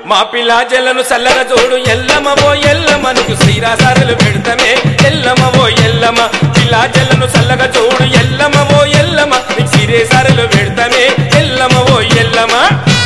మా పిల్లాజలను చల్లగా చూడు ఎల్లమ్మ ఓ ఎల్లమ్మ నీకు శ్రీరాసారులు పెడతామే ఎల్లమ్మ ఓ ఎల్లమ్మ పిల్లాజలను చల్లగా చూడు ఎల్లమ్మ ఓ ఎల్లమ్మ నీకు శ్రీరేసారులు పెడతామే ఎల్లమ్మ ఓ ఎల్లమ్మ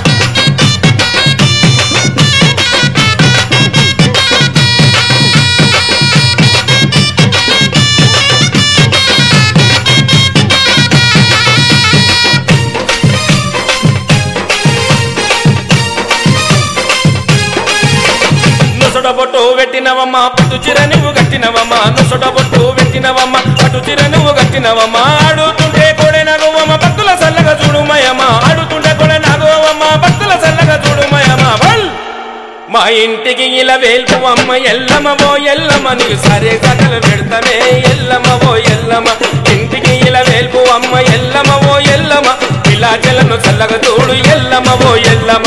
నుసడ బొట్టు పెట్టినవమ్మా పట్టు చిర నువ్వు కట్టినవమ్మా నుసడ బొట్టు పెట్టినవమ్మా పట్టు చిర నువ్వు కట్టినవమ్మా ఆడుతుంటే కొడే నగవమ్మ భక్తుల చల్లగా చూడుమయమ్మా ఆడుతుంటే కొడే నగవమ్మ భక్తుల చల్లగా చూడుమయమ్మా బల్ మా ఇంటికి ఇలా వేల్పు అమ్మ ఎల్లమ్మ ఓ ఎల్లమ్మ నీకు సరే కథలు పెడతామే ఎల్లమ్మ ఓ ఎల్లమ్మ ఇంటికి ఇలా వేల్పు అమ్మ ఎల్లమ్మ ఓ ఎల్లమ్మ ఇలా జలను చల్లగా చూడు ఎల్లమ్మ ఓ ఎల్లమ్మ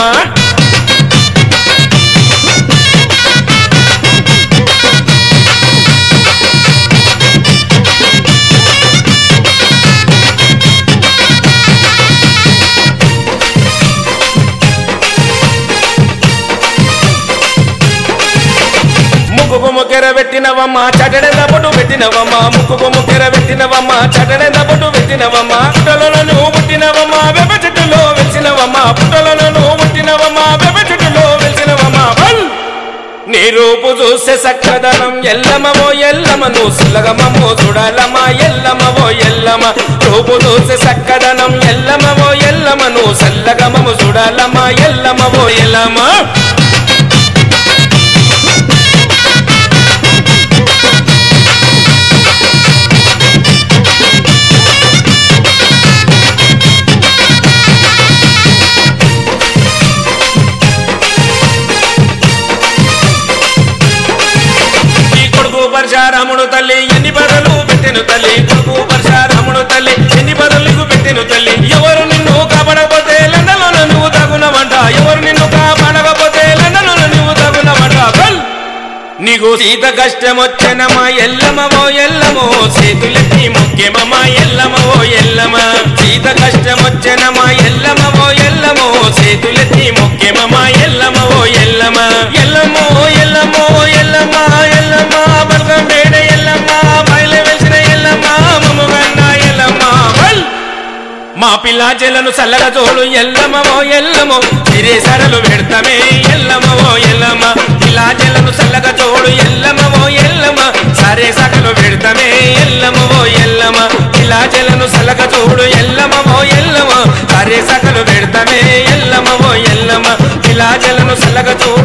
ముక్కుకు ముక్కెర పెట్టినవమ్మ చటడెంద పొట్టు పెట్టినవమ్మ ముక్కుకు ముక్కెర పెట్టినవమ్మ చటడెంద పొట్టు పెట్టినవమ్మ పుట్టలలో నువ్వు పుట్టినవమ్మ వెప చెట్టులో వెలిసినవమ్మ పుట్టలలో నువ్వు పుట్టినవమ్మ వెప చెట్టులో వెలిసినవమ్మ బల్! నీ రూపు చూసే సక్కదనం ఎల్లమవో ఎల్లమ నువ్వు సులగమమో చూడాలమ్మా ఎల్లమవో ఎల్లమ రూపు చూసే సక్కదనం ఎల్లమవో ఎల్లమ నువ్వు సల్లగమము చూడాలమ్మా ఎల్లమవో ఎల్లమ ఈ కొడుకు పరశారాముడు తల్లి ఎన్ని బదులు పెట్టెను తల్లి కొడుకు పరశారాముడు తల్లి ఎన్ని బదులకు పెట్టెను తల్లి ఎవరు నిన్ను కాపాడకపోతే లండలో నువ్వు తగునవంట ఎవరు నిన్ను కాపాడకపోతే లండలో నువ్వు తగునవంట బల్! నీకు సీత కష్టం వచ్చనమా ఎల్లమవో ఎల్లమో చేతులెత్తి ముఖ్యమమ్మా ఎల్లమవో ఎల్లమ సీత కష్టం వచ్చనమా ఎల్లమవో ఎల్లమో చేతులెత్తి ముఖ్యమమ్మా ఎల్లమవో ఎల్లమ ఎల్లమో ఎల్లమో ఎల్లమ్మ ఎల్లమ్మ బల్గం బేడ ఎల్లమ్మ బయలు వెలిసిన ఎల్లమ్మ మమ్మగన్న ఎల్లమ్మ బల్! మా పిల్లాచెలను చల్లగా చూడు ఎల్లమవో ఎల్లమో తిరే సరలు పెడతామే ఎల్లమవో ఎల్లమ్మ పిల్లాచెలను చల్లగా చూడు ఎల్లమవో ఎల్లమ్మ సరే సకలు పెడతామే ఎల్లమవో ఎల్లమ్మ పిల్లాచెలను చల్లగా చూడు ఎల్లమవో ఎల్లమ్మ సరే సకలు పెడతామే ఎల్లమవో ఎల్లమ్మ పిల్లాచెలను చల్లగా చూడు